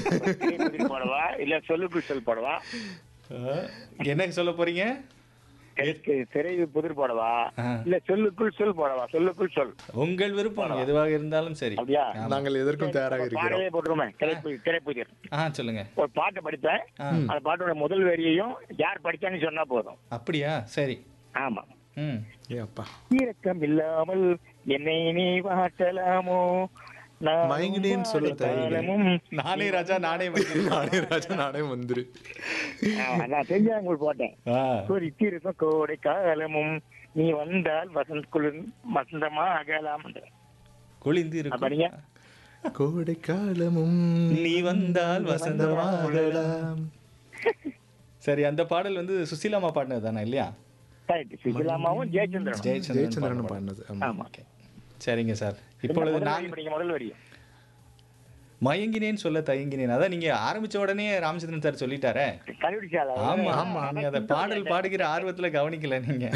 திரைப்புதிர் போடவா இல்ல சொல்லுக்குள் சொல் போடவா ஆ, என்ன சொல்ல போறீங்க எனக்கு திரை புதிர் போடவா ஆ. இல்ல சொல்லுக்குள் சொல் போடவா சொல்லுக்குள் சொல் உங்கள் விருப்பம் எதுவாக இருந்தாலும் சரி அப்படியா நாங்கள் எதற்கும் தயாராக இருக்கிறோம் பாடலே போட்டுருமே திரைப்பு திரைப்புதிர் ஆ சொல்லுங்க ஒரு பாட்டை படிப்பேன் ஆ. அந்த பாட்டோட முதல் வரியையும் யார் படிச்சான்னு சொன்னா போதும் அப்படியா சரி ஆமா ம் ஏ அப்பா இரக்கம் இல்லாமல் என்னை நீ வாட்டலாமோ நானும் மயங்கினேன்னு சொல்ல காலமும் நானே ராஜா நானே மந்திரி. நானே ராஜா நானே வந்துரு ஆ, நான் தெரிஞ்சா உங்களுக்கு போட்டேன் ஆ, குறித்திருக்கும் கோடை காலமும் நீ வந்தால் வசந்த் குளிர் வசந்தமா அகலாம் குளிந்து அப்ப நீங்க இருக்கும் கோடை காலமும் நீ வந்தால் வசந்தமாகலாம் சரி அந்த பாடல் வந்து சுசீலாமா பாடினது தானே இல்லையா கரெக்ட் சுசிலாமாவும் ஜெயச்சந்திரன் ஜெயச்சந்திரன் ஜெயச்சந்திரன் பாடினது ஆமா ஆமா ஓகே சரிங்க சார் இப்பொழுது முதல் நான் வரி படிங்க முதல் வரி மயங்கினேன் சொல்ல தயங்கினேன் அதான் நீங்க ஆரம்பிச்ச உடனே ராமச்சந்திரன் சார் சொல்லிட்டாரே கண்டுபிடிச்சால ஆமா ஆமா நீங்க அந்த பாடல் பாடுகிற ஆர்வத்துல கவனிக்கல நீங்க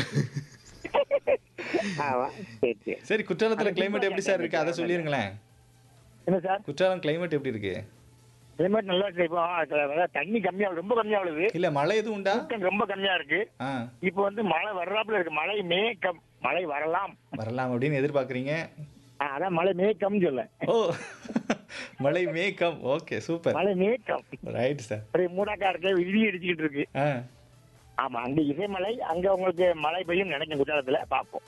ஆமா சரி சரி சரி குற்றாலத்துல கிளைமேட் எப்படி சார் இருக்கு அதை சொல்லிருங்களேன் என்ன சார் குற்றாலம் கிளைமேட் எப்படி இருக்கு கிளைமேட் நல்லா இருக்கு இப்போ ஆ, அதான் தண்ணி கம்மியா ரொம்ப கம்மியா விழுது இல்ல மழை எதுவும் உண்டா கூட்டம் ரொம்ப கம்மியா இருக்கு ஆ இப்போ வந்து மழை வர்றாப்புல இருக்கு மழை மேகம் மழை வரலாம் வரலாம் அப்படின்னு எதிர்பார்க்கறீங்க ஆ, அதான் மழை மேகம்னு சொல்ல ஓ மழை மேகம் ஓகே சூப்பர் மழை மேகம் ரைட் சார் ஒரே மூடாக்கா இருக்கு இடி அடிச்சுக்கிட்டு இருக்கு ஆ ஆமா அங்க இசைமலை அங்க உங்களுக்கு மழை பெய்யும் நினைக்கும் குற்றாலத்துல பாப்போம்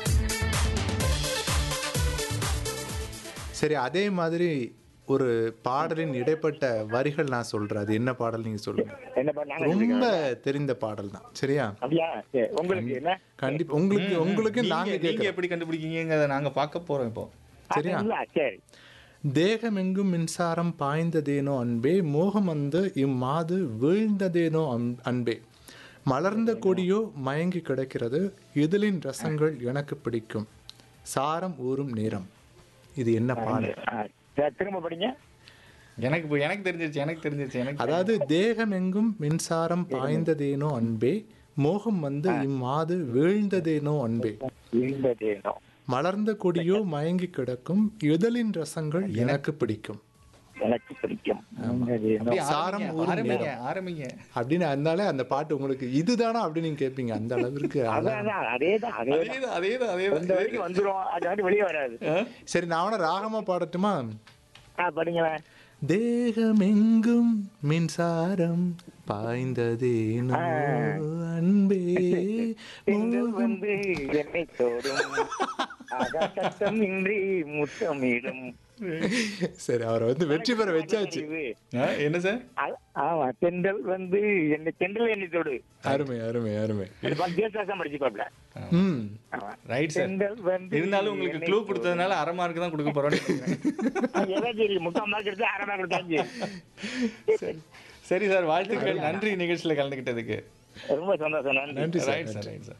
சரி அதே மாதிரி ஒரு பாடலின் இடைப்பட்ட வரிகள் நான் சொல்றேன் அது என்ன பாடல் நீங்க சொல்லுங்க என்ன பண்ணாங்க ரொம்ப தெரிந்த பாடல் தான் சரியா அப்படியா சரி, உங்களுக்கு என்ன கண்டிப்பா உங்களுக்கு உங்களுக்கு நீங்க நாங்க நீங்க கேட்கலாம் எப்படி கண்டுபிடிக்கீங்கங்கிறத நாங்க பார்க்க போறோம் இப்போ சரியா? அப்படிங்களா? சரி தேகமெங்கும் மின்சாரம் பாய்ந்ததேனோ அன்பே மோகம் வந்து இம்மாது வீழ்ந்ததேனோ அம்- அன்பே மலர்ந்த கொடியோ மயங்கி கிடக்கிறது இதழின் ரசங்கள் எனக்கு பிடிக்கும் சாரம் ஊறும் நேரம் இது என்ன பாடல் ஆ, சரி, திரும்ப படிங்க எனக்கு இப்போ எனக்கு தெரிஞ்சிருச்சு எனக்கு தெரிஞ்சிருச்சு எனக்கு அதாவது தேகமெங்கும் மின்சாரம் பாய்ந்ததேனோ அன்பே மோகம் வந்து இம்மாது வீழ்ந்ததேனோ அன்பே இருந்ததேனோ மலர்ந்த கொடியோ மயங்கி கிடக்கும் இதழின் ரசங்கள் எனக்கு பிடிக்கும் எனக்கு பிடிக்கும் இருந்ததேனோ. அப்படியே சாரம் ஆரம்பிங்க, ஊறும் ஆரம்பிங்க ஆரம்பிங்க அப்படின்னு அதனால அந்த பாட்டு உங்களுக்கு இதுதானா அப்படின்னு நீங்க கேட்பீங்க அந்த அளவிற்கு அதான் அழகா- அதான், அதேதான் அதேதான் அதேதான் அதேதான் இந்த அதேதான் வரைக்கும் வந்துரும் அது வந்து வெளியே வராது ஆ? சரி நான் வேணா ராகமா பாடட்டுமா ஆ படிங்களேன் தேகமெங்கும் மின்சாரம் பாய்ந்ததேனோ அன்பே பெண்கள் வந்து என்னை தோடும் ஆகாசத்தம் இன்றி முத்தமிடும் சரி அவரை வந்து வெற்றி பெற வச்சாச்சு இது. ஆ, என்ன சார் ஆ- ஆமா தென்றல் வந்து என்னை தென்றல் என்னை தொடு அருமை அருமை அருமை தேசாசம் படிச்சுப்பாப்ல ம் ஆமா ரைட் சார் தென்றல் வந்து இருந்தாலும் உங்களுக்கு என்னை க்ளூ தொடு. கொடுத்ததுனால அரை மார்க் தான் கொடுக்க போறோம்னு நினைக்கிறேன். ஆ, ஏதோ சரி முக்கால் மார்க் எடுத்து அரை மார்க் எடுத்தாச்சு சரி. சரி சார் வாழ்த்துக்கள் நன்றி நிகழ்ச்சியில கலந்துக்கிட்டதுக்கு ரொம்ப சந்தோஷம் நன்றி நன்றி sir right sir right sir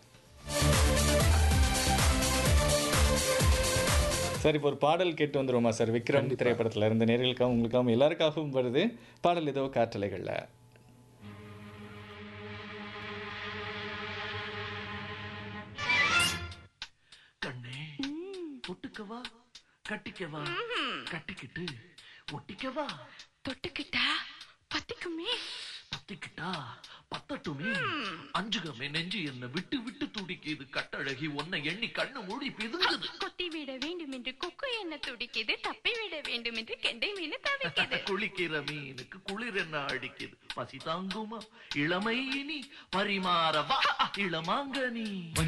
sir இப்போ ஒரு பாடல் கேட்டு வந்துருமா சார் விக்ரம் திரைப்படத்துல இருந்த நேர்களுக்காகவும் உங்களுக்காகவும் எல்லாருக்காகவும் வருது பாடல் ஏதோ காற்றலைகள்ல கண்ணே தொட்டுக்கவா கட்டிக்கவா கட்டிக்கிட்டு ஒட்டிக்கவா தொட்டுக்கிட்டா பத்திக்குமே பத்திக்கிட்டா பத்தட்டுமே அஞ்சுகமே நெஞ்சு என்ன விட்டு விட்டு துடிக்குது கட்டழகி உன்னை எண்ணி கண்ணு மூடி பிதுங்குது கொத்தி விட வேண்டும் என்று கொக்கு என்ன துடிக்குது தப்பி விட வேண்டும் என்று கெண்டை மீன் தவிக்குது குளிக்கிற மீனுக்கு குளிர் என்ன அடிக்குது பசி தாங்குமா இளமை இனி பரிமாறவா இளமாங்கனி